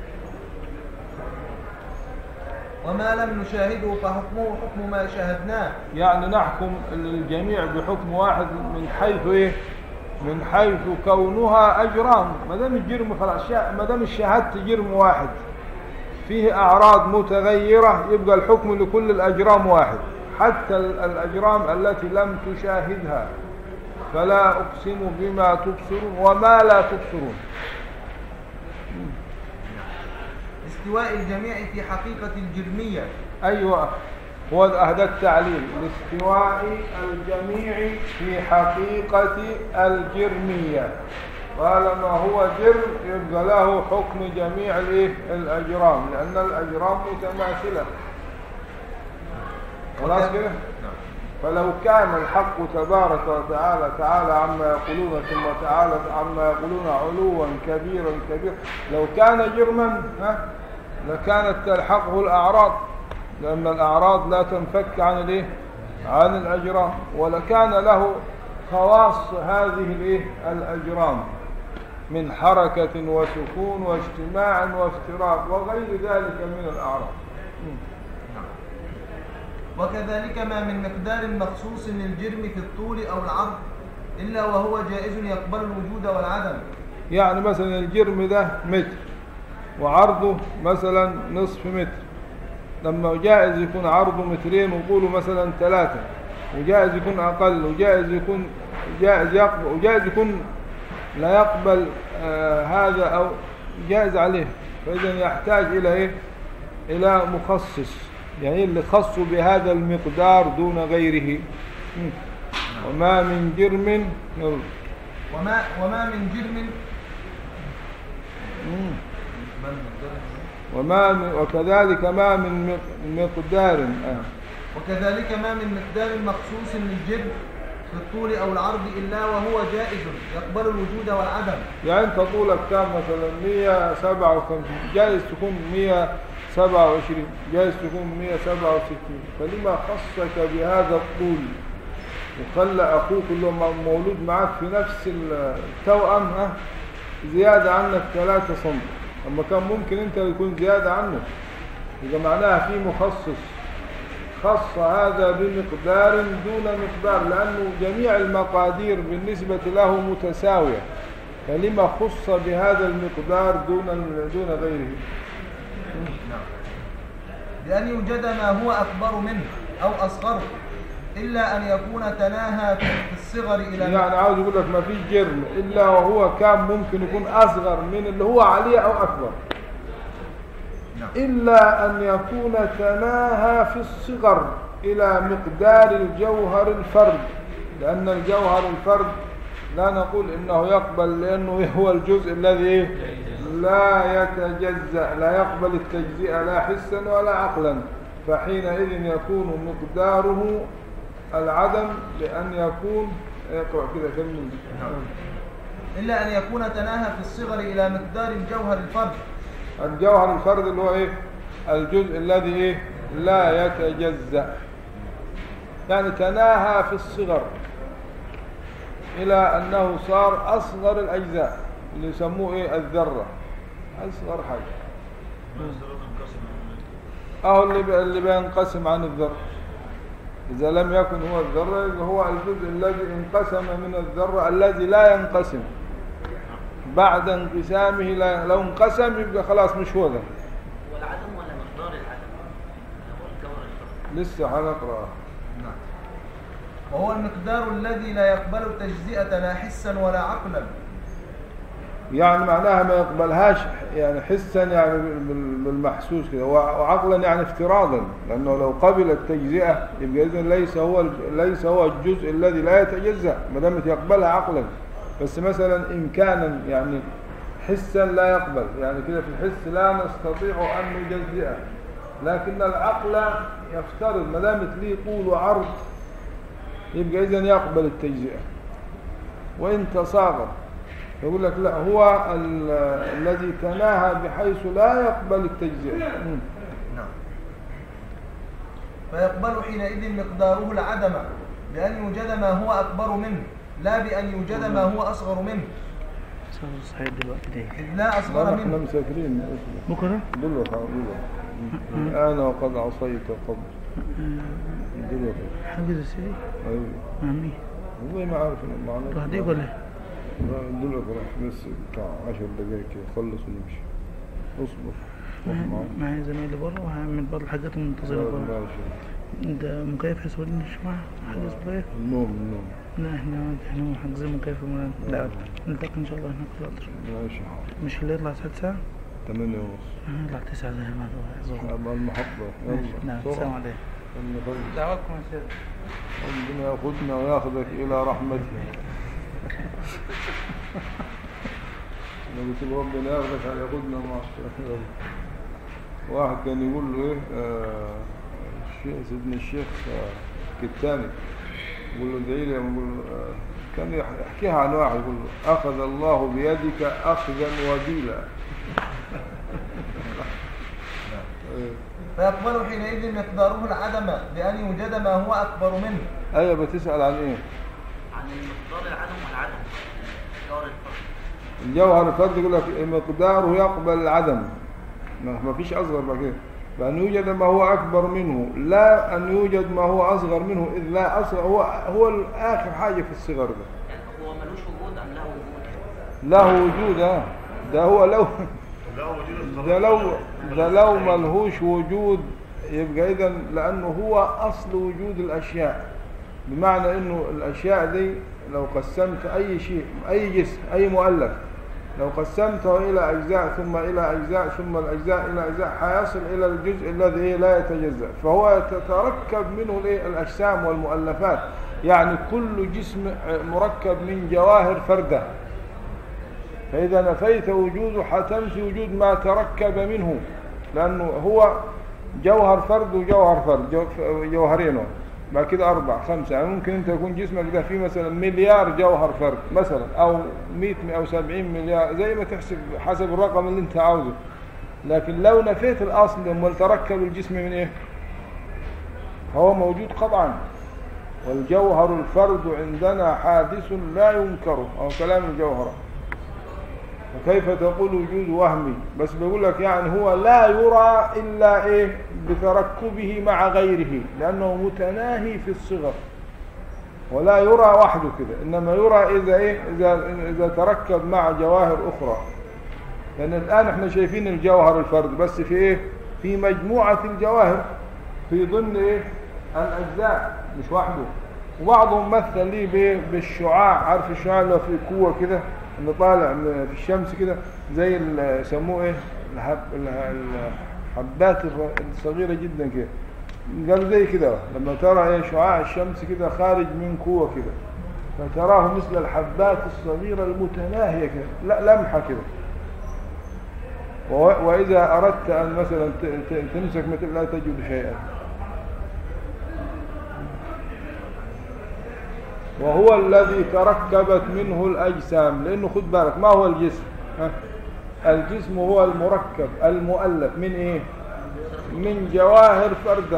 وما لم نشاهده فحكمه حكم ما شاهدناه يعني نحكم الجميع بحكم واحد من حيث ايه من حيث كونها اجرام ما دام الجرم خلاص شا- ما دام شاهدت جرم واحد فيه اعراض متغيره يبقى الحكم لكل الاجرام واحد حتى ال- الاجرام التي لم تشاهدها فلا اقسم بما تبصرون وما لا تبصرون استواء الجميع في حقيقة الجرمية أيوة هو هذا التعليل لاستواء الجميع في حقيقة الجرمية طالما هو جرم يبقى له حكم جميع الإيه؟ الأجرام لأن الأجرام متماثلة خلاص كده فلو كان الحق تبارك وتعالى تعالى عما يقولون ثم تعالى عما يقولون علوا كبيرا كبيرا لو كان جرما ها لكانت تلحقه الأعراض لأن الأعراض لا تنفك عن الإيه؟ عن الأجرام ولكان له خواص هذه الإيه؟ الأجرام من حركة وسكون واجتماع وافتراق وغير ذلك من الأعراض مم. وكذلك ما من مقدار مخصوص للجرم في الطول أو العرض إلا وهو جائز يقبل الوجود والعدم يعني مثلا الجرم ده متر وعرضه مثلا نصف متر لما جائز يكون عرضه مترين وطوله مثلا ثلاثة وجائز يكون أقل وجائز يكون جائز يقبل وجائز يكون لا يقبل آه هذا أو جائز عليه فإذا يحتاج إلى إيه؟ إلى مخصص يعني اللي خصوا بهذا المقدار دون غيره مم. وما من جرم يلا. وما, وما من جرم مم. وما من وكذلك ما من مق- مقدار آه. وكذلك ما من مقدار مخصوص للجرم في الطول أو العرض إلا وهو جائز يقبل الوجود والعدم يعني انت طولك كام مثلا 157 جائز تكون 127 جائز تكون 167 فلما خصك بهذا الطول وخلى اخوك اللي هو مولود معك في نفس التوأم ها زيادة عنك 3 سم اما كان ممكن انت يكون زيادة عنه يبقى معناها في مخصص خص هذا بمقدار دون مقدار لأنه جميع المقادير بالنسبة له متساوية فلما خص بهذا المقدار دون دون غيره بأن يوجد ما هو أكبر منه أو أصغر إلا أن يكون تناهى في الصغر إلى يعني عاوز يقول لك ما فيش جرم الا وهو كان ممكن يكون اصغر من اللي هو عليه او اكبر نعم. الا ان يكون تناهى في الصغر الى مقدار الجوهر الفرد لان الجوهر الفرد لا نقول انه يقبل لانه هو الجزء الذي إيه؟ لا يتجزا لا يقبل التجزئه لا حسا ولا عقلا فحينئذ يكون مقداره العدم بأن يكون اقرأ كده كمل إلا أن يكون تناهى في الصغر إلى مقدار الجوهر الفرد الجوهر الفرد اللي هو ايه الجزء الذي ايه لا يتجزأ يعني تناهى في الصغر إلى أنه صار أصغر الأجزاء اللي يسموه ايه الذرة أصغر حاجة ما يصير تنقسم أهو اللي بي- اللي بينقسم عن الذرة إذا لم يكن هو الذرة يبقى هو الجزء الذي انقسم من الذرة الذي لا ينقسم بعد انقسامه لا لو انقسم يبقى خلاص مش هو ده والعدم ولا مقدار العدم هو الجوهر الفرد لسه هنقرأ وهو المقدار الذي لا يقبل التجزئة لا حسا ولا عقلا يعني معناها ما يقبلهاش يعني حسا يعني بال- بالمحسوس كده وع- وعقلا يعني افتراضا لانه لو قبل التجزئه يبقى اذا ليس هو الج- ليس هو الجزء الذي لا يتجزا ما دام يقبلها عقلا بس مثلا امكانا يعني حسا لا يقبل يعني كده في الحس لا نستطيع ان نجزئه لكن العقل يفترض ما دامت ليه طول وعرض يبقى اذا يقبل التجزئه وان تصاغر يقول لك لا هو ال- الذي تناهى بحيث لا يقبل التجزئة مم. نعم فيقبل حينئذ مقداره العدم بأن يوجد ما هو أكبر منه لا بأن يوجد ما هو أصغر منه صار صحيح دلوقتي ليه إذ لا لا أصغر احنا منه مسافرين بكرة دلوقتي دلوقتي الآن وقد عصيت قبل دلوقتي حاجز السيدي أيوه مع مين والله ما عارف المعنى لوحديك ولا ايه؟ دلوقتي راح بس بتاع 10 دقايق كده خلص ونمشي اصبر روح معايا- معاهم. معايا زمايلي بره وهعمل بعض الحاجات المنتظرة بره ماشي انت مكيف هيسودني مش معاه حاجز مكيف النوم النوم لا احنا احنا حاجزين مكيف ومنام لا نلتقي ان شاء الله هناك في القطر ماشي حاضر مش اللي يطلع ساعة ساعة 8 ونص هنطلع تسعة زي ما هو أبقى المحطة ماشي يلا نعم بسرعة. السلام عليكم النفس. دعواتكم يا سيدي ربنا ياخذنا وياخذك الى رحمته انا قلت له ربنا ياخذك على ياخذنا مع الشيخ واحد كان يقول له ايه آه الشيخ سيدنا الشيخ آه كتاني يقول له ادعي لي يقول له آه كان يح- يحكيها عن واحد يقول له اخذ الله بيدك اخذا وبيلا إيه. فيقبل حينئذ مقداره العدم بأن يوجد ما هو أكبر منه ايوه بتسال عن ايه عن المقدار العدم والعدم الجوهر الفرد الجوهر الفرد يقول لك مقداره يقبل العدم ما ما فيش أصغر من كده بأن يوجد ما هو أكبر منه لا أن يوجد ما هو أصغر منه إذ لا أصغر هو هو آخر حاجة في الصغر ده يعني هو ملوش وجود ام له وجود له وجود آه. ده هو لو لا وجود ده لو ده لو ملهوش وجود يبقى إذا لأنه هو أصل وجود الأشياء بمعنى إنه الأشياء دي لو قسمت أي شيء أي جسم أي مؤلف لو قسمته إلى أجزاء ثم إلى أجزاء ثم الأجزاء إلى أجزاء حيصل إلى الجزء الذي إيه لا يتجزأ فهو تتركب منه الإيه؟ الأجسام والمؤلفات يعني كل جسم مركب من جواهر فردة فإذا نفيت وجوده حتنفي وجود ما تركب منه لأنه هو جوهر فرد وجوهر فرد جو- جوهرين بعد كده أربع خمسة يعني ممكن أنت يكون جسمك ده فيه مثلا مليار جوهر فرد مثلا أو 100 أو 70 مليار زي ما تحسب حسب الرقم اللي أنت عاوزه لكن لو نفيت الأصل أمال تركب الجسم من إيه؟ فهو موجود قطعا والجوهر الفرد عندنا حادث لا ينكره أو كلام الجوهرة وكيف تقول وجود وهمي بس بيقول لك يعني هو لا يرى إلا إيه بتركبه مع غيره لأنه متناهي في الصغر ولا يرى وحده كده إنما يرى إذا إيه إذا إذا تركب مع جواهر أخرى لأن الآن إحنا شايفين الجوهر الفرد بس في إيه في مجموعة الجواهر في ضمن إيه الأجزاء مش وحده وبعضهم مثل ليه بإيه بالشعاع عارف الشعاع اللي هو فيه قوة كده اللي طالع من- في الشمس كده زي ال- يسموه إيه الحب ال- الحبات الر- الصغيرة جدا كده قالوا زي كده لما ترى إيه شعاع الشمس كده خارج من قوة كده فتراه مثل الحبات الصغيرة المتناهية كده لا لمحة كده و- وإذا أردت أن مثلا ت- ت- تمسك مثل لا تجد شيئا وهو الذي تركبت منه الأجسام لأنه خد بالك ما هو الجسم ها؟ الجسم هو المركب المؤلف من إيه من جواهر فردة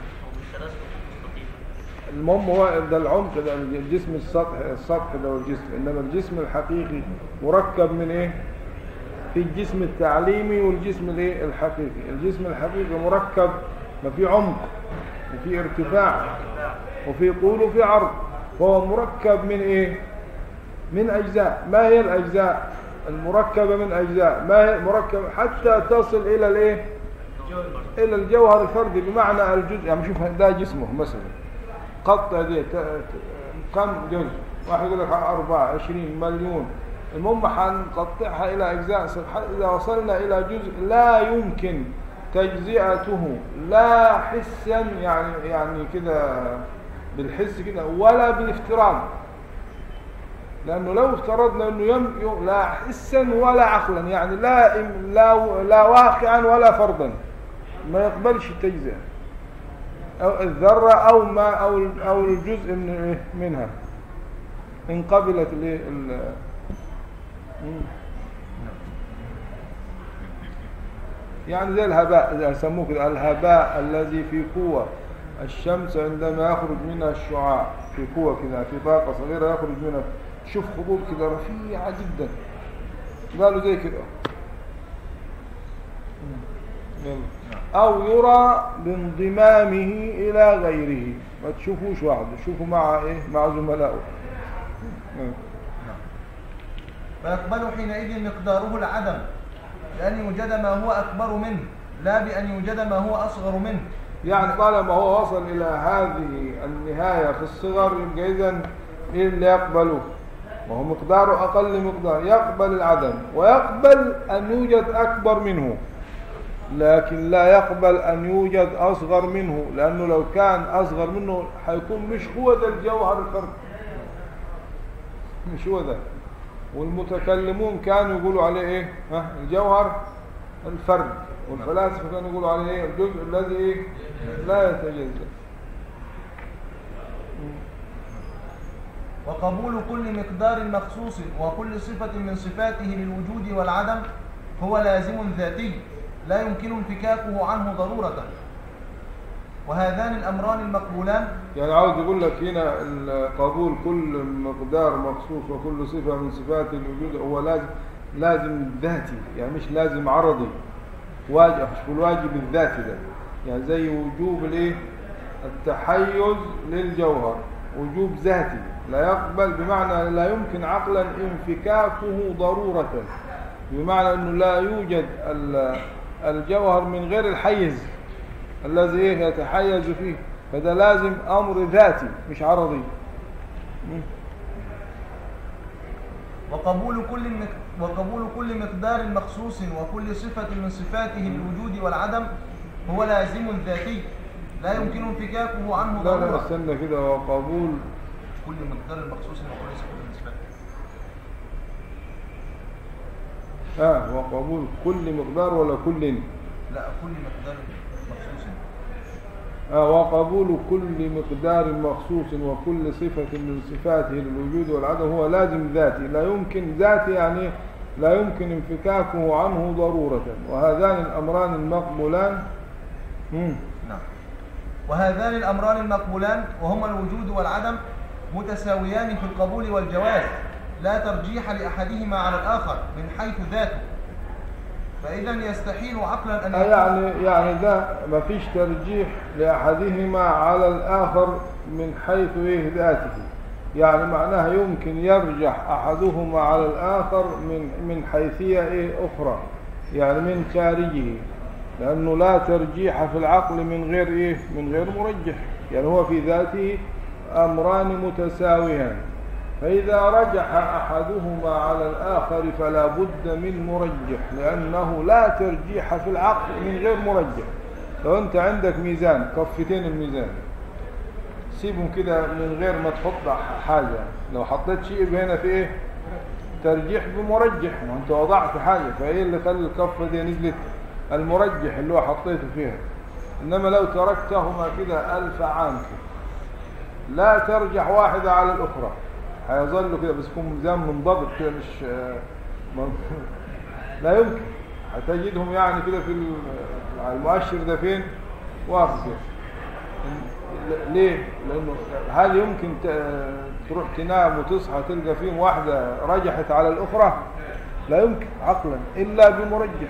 المهم هو ده العمق ده الجسم السطح السطح ده هو الجسم إنما الجسم الحقيقي مركب من إيه في الجسم التعليمي والجسم الايه الحقيقي الجسم الحقيقي مركب ما في عمق وفي ارتفاع وفي طول وفي عرض فهو مركب من ايه من اجزاء ما هي الاجزاء المركبه من اجزاء ما هي مركب حتى تصل الى الايه الى الجوهر الفردي بمعنى الجزء يعني شوف ده جسمه مثلا قطع دي ت- ت- كم جزء واحد يقول لك أربعة عشرين مليون المهم حنقطعها إلى أجزاء سبحان- إذا وصلنا إلى جزء لا يمكن تجزئته لا حسا يعني يعني كده بالحس كده ولا بالافتراض لأنه لو افترضنا أنه يم يم- لا حسا ولا عقلا يعني لا إم- لا لا واقعا ولا فرضا ما يقبلش التجزئة أو الذرة أو ما أو ال- أو الجزء من إيه؟ منها إن قبلت الإيه؟ ال- مم. يعني زي الهباء زي يسموه كده الهباء الذي في قوة الشمس عندما يخرج منها الشعاع في قوة كده في طاقة صغيرة يخرج منها تشوف خطوط كده رفيعة جدا قالوا زي كده مم. يلا. أو يرى بانضمامه إلى غيره ما تشوفوش وحده شوفوا مع إيه مع زملائه مم. فيقبل حينئذ مقداره العدم بأن يوجد ما هو أكبر منه لا بأن يوجد ما هو أصغر منه يعني طالما هو وصل إلى هذه النهاية في الصغر يبقى إذن إيه اللي يقبله وهو مقداره أقل مقدار يقبل العدم ويقبل أن يوجد أكبر منه لكن لا يقبل أن يوجد أصغر منه لأنه لو كان أصغر منه حيكون مش هو ذا الجوهر الفرد مش هو ذا والمتكلمون كانوا يقولوا عليه إيه ها الجوهر الفرد والفلاسفة كانوا يقولوا عليه إيه الجزء الذي إيه لا يتجزأ وقبول كل مقدار مخصوص وكل صفة من صفاته للوجود والعدم هو لازم ذاتي لا يمكن انفكاكه عنه ضرورة وهذان الأمران المقبولان يعني عاوز يقول لك هنا ال- قبول كل مقدار مخصوص وكل صفة من صفات الوجود هو لازم لازم ذاتي يعني مش لازم عرضي واجب مش الواجب الذاتي ده يعني زي وجوب الايه التحيز للجوهر وجوب ذاتي لا يقبل بمعنى لا يمكن عقلا انفكاكه ضرورة بمعنى انه لا يوجد ال- الجوهر من غير الحيز الذي إيه يتحيز فيه فده لازم أمر ذاتي مش عرضي مم. وقبول كل مق- وقبول كل مقدار مخصوص وكل صفة من صفاته للوجود والعدم هو لازم ذاتي لا يمكن انفكاكه عنه لا لا ضرورة استنى كده وقبول كل مقدار مخصوص وكل صفة من صفاته آه وقبول كل مقدار ولا كل لا كل مقدار مخصوص آه وقبول كل مقدار مخصوص وكل صفة من صفاته للوجود والعدم هو لازم ذاتي لا يمكن ذاتي يعني لا يمكن انفكاكه عنه ضرورة وهذان الأمران المقبولان مم. نعم وهذان الأمران المقبولان وهما الوجود والعدم متساويان في القبول والجواز لا ترجيح لأحدهما على الآخر من حيث ذاته فإذا يستحيل عقلا أن آه يعني يعني ده ما فيش ترجيح لأحدهما على الآخر من حيث إيه ذاته يعني معناها يمكن يرجح أحدهما على الآخر من من حيثية إيه أخرى يعني من خارجه لأنه لا ترجيح في العقل من غير إيه من غير مرجح يعني هو في ذاته أمران متساويان فإذا رجح أحدهما على الآخر فلا بد من مرجح لأنه لا ترجيح في العقل من غير مرجح لو أنت عندك ميزان كفتين الميزان سيبهم كده من غير ما تحط حاجة لو حطيت شيء هنا في ايه ترجيح بمرجح ما انت وضعت حاجة فايه اللي خلى الكفة دي نزلت المرجح اللي هو حطيته فيها انما لو تركتهما كده الف عام كده لا ترجح واحدة على الاخرى هيظل كده بس يكون ميزان منضبط كده مش آه، ما- لا يمكن هتجدهم يعني كده في ال- على المؤشر ده فين واقف كده ل- ليه؟ لأنه هل يمكن ت- تروح تنام وتصحى تلقى فيهم واحدة رجحت على الأخرى؟ لا يمكن عقلا إلا بمرجح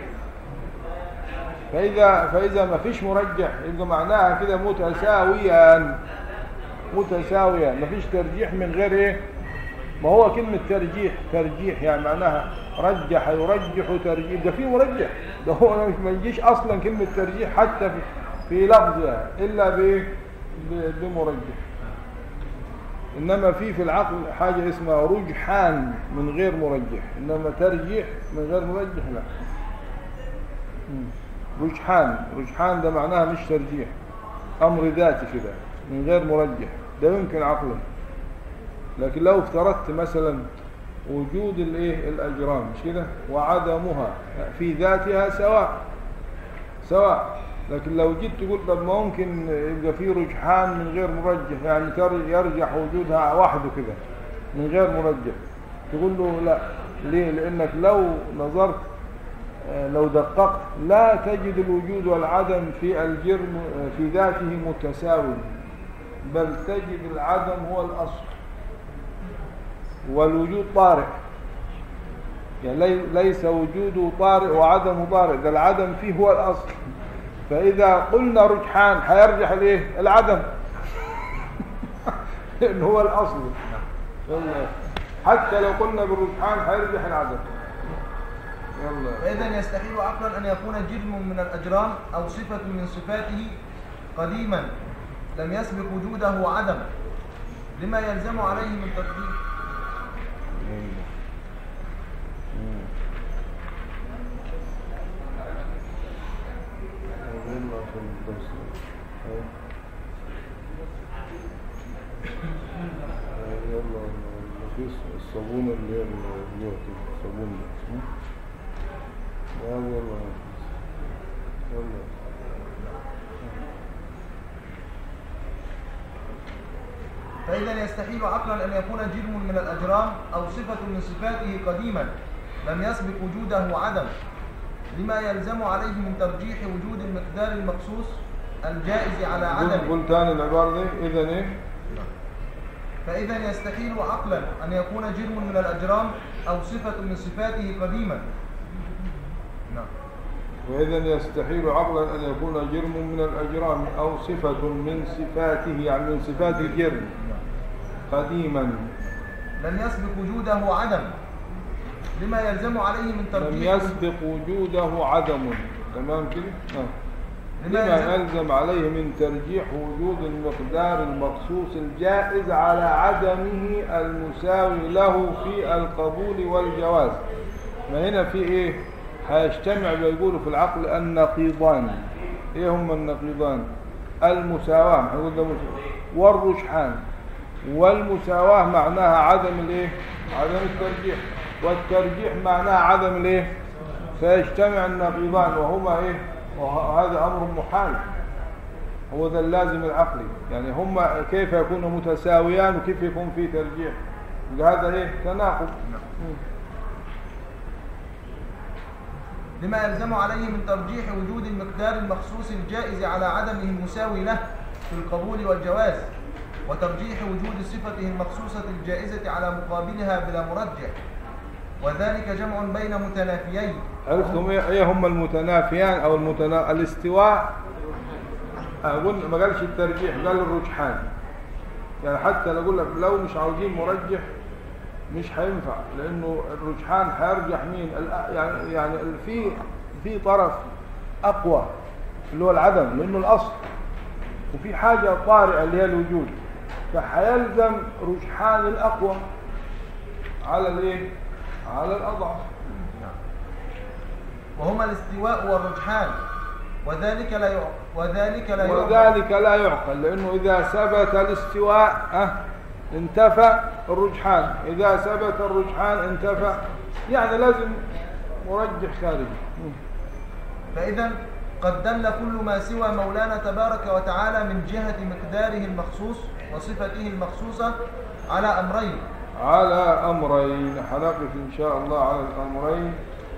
فإذا فإذا ما فيش مرجح يبقى معناها كده متساويان متساويان ما فيش ترجيح من غير إيه؟ ما هو كلمة ترجيح ترجيح يعني معناها رجح يرجح ترجيح ده في مرجح ده هو مش ما يجيش أصلا كلمة ترجيح حتى في, في لفظها إلا بإيه؟ ب- بمرجح إنما في في العقل حاجة اسمها رجحان من غير مرجح إنما ترجيح من غير مرجح لا مم. رجحان رجحان ده معناها مش ترجيح أمر ذاتي كده من غير مرجح ده يمكن عقلا لكن لو افترضت مثلا وجود الايه الاجرام مش كده وعدمها في ذاتها سواء سواء لكن لو جيت تقول طب ما ممكن يبقى في رجحان من غير مرجح يعني تر- يرجح وجودها وحده كده من غير مرجح تقول له لا ليه لانك لو نظرت آه، لو دققت لا تجد الوجود والعدم في الجرم آه، في ذاته متساوي بل تجد العدم هو الأصل والوجود طارئ يعني لي- ليس وجوده طارئ وعدمه طارئ ده العدم فيه هو الأصل فإذا قلنا رجحان هيرجح الايه العدم لأن هو الأصل يلا. حتى لو قلنا بالرجحان هيرجح العدم يلا فإذا يستحيل عقلا أن يكون جرم من الأجرام أو صفة من صفاته قديما لم يسبق وجوده عدم لما يلزم عليه من تقدير يلا في الدرس. أهو. أهو يلا مفيش الصابون اللي هي اللي هو كده، الصابون ده ها؟ لا يلا يلا فإذا يستحيل عقلا أن يكون جرم من الأجرام أو صفة من صفاته قديما لم يسبق وجوده عدم لما يلزم عليه من ترجيح وجود المقدار المخصوص الجائز على قول عدمه قول تاني العبارة دي إذا إيه؟ فإذا يستحيل عقلا أن يكون جرم من الأجرام أو صفة من صفاته قديما نعم وإذا يستحيل عقلا أن يكون جرم من الأجرام أو صفة من صفاته يعني من صفات الجرم قديما لم يسبق وجوده عدم لما يلزم عليه من لم ترجيح يسبق وجوده عدم تمام كده؟ آه. لما لما يلزم يلزم عليه من ترجيح وجود المقدار المخصوص الجائز على عدمه المساوي له في القبول والجواز ما هنا في ايه هيجتمع بيقولوا في العقل النقيضان ايه هم النقيضان المساواة هنقول ده مس- والرجحان والمساواة معناها عدم الايه عدم الترجيح والترجيح معناها عدم الايه فيجتمع النقيضان وهما ايه وهذا امر محال هو ذا اللازم العقلي يعني هما كيف يكونوا متساويان وكيف يكون في ترجيح يبقى هذا ايه تناقض مم. لما يلزم عليه من ترجيح وجود المقدار المخصوص الجائز على عدمه المساوي له في القبول والجواز وترجيح وجود صفته المخصوصة الجائزة على مقابلها بلا مرجح وذلك جمع بين متنافيين عرفتم ايه إيه هم المتنافيان او المتنا... الاستواء اقول ما قالش الترجيح قال الرجحان يعني حتى لو اقول لك لو مش عاوزين مرجح مش هينفع لانه الرجحان هيرجح مين الأ- يعني يعني في في طرف اقوى اللي هو العدم لانه الاصل وفي حاجه طارئه اللي هي الوجود فهيلزم رجحان الاقوى على الايه على الاضعف وهما الاستواء والرجحان وذلك لا يع... وذلك لا يعقل وذلك لا يعقل لأنه إذا ثبت الاستواء أه انتفى الرجحان إذا ثبت الرجحان انتفى يعني لازم مرجح خارجي فإذا قد دل كل ما سوى مولانا تبارك وتعالى من جهة مقداره المخصوص وصفته المخصوصة على أمرين على أمرين حنقف إن شاء الله على الأمرين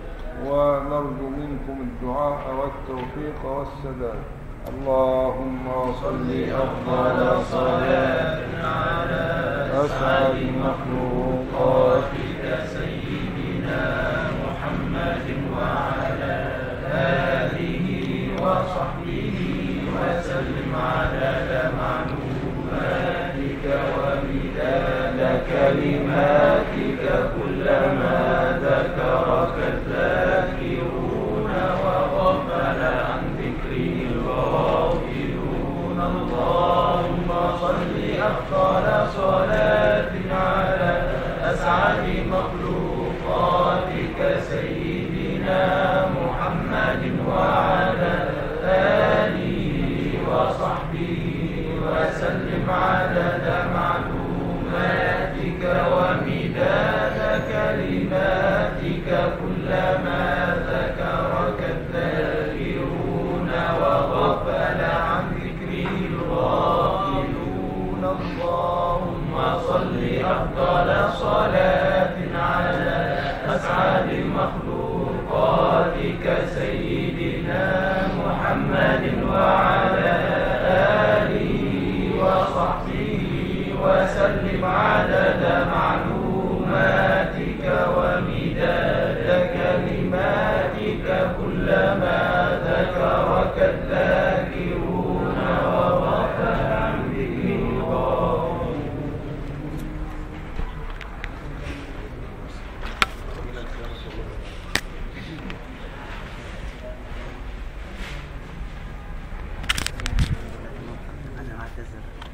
ونرجو منكم الدعاء والتوفيق والسداد اللهم صل أفضل صلاة على أسعد مخلوقاتك سيدنا محمد وعلى آله وصحبه وسلم عدد معلوماتك ومداد كلماتك كلما ذكرك الذاكرون وغفل عن ذكره الغافلون اللهم صل أفضل صلاة على أسعد مخلوقاتك سيدنا محمد وعلى آله وصحبه وسلم عدد معلوماتك ومداد كلماتك كلما ذكرك الذاكرون وغفل عن ذكره الغافلون اللهم صل أفضل صلاة على أسعد مخلوقاتك سيدنا محمد وعلى آله وصحبه وسلم عدد معلوماتك ومداد كلماتك كلما ذكرك الذاكرون وغفل عن ذكر الغافلون أنا أعتذر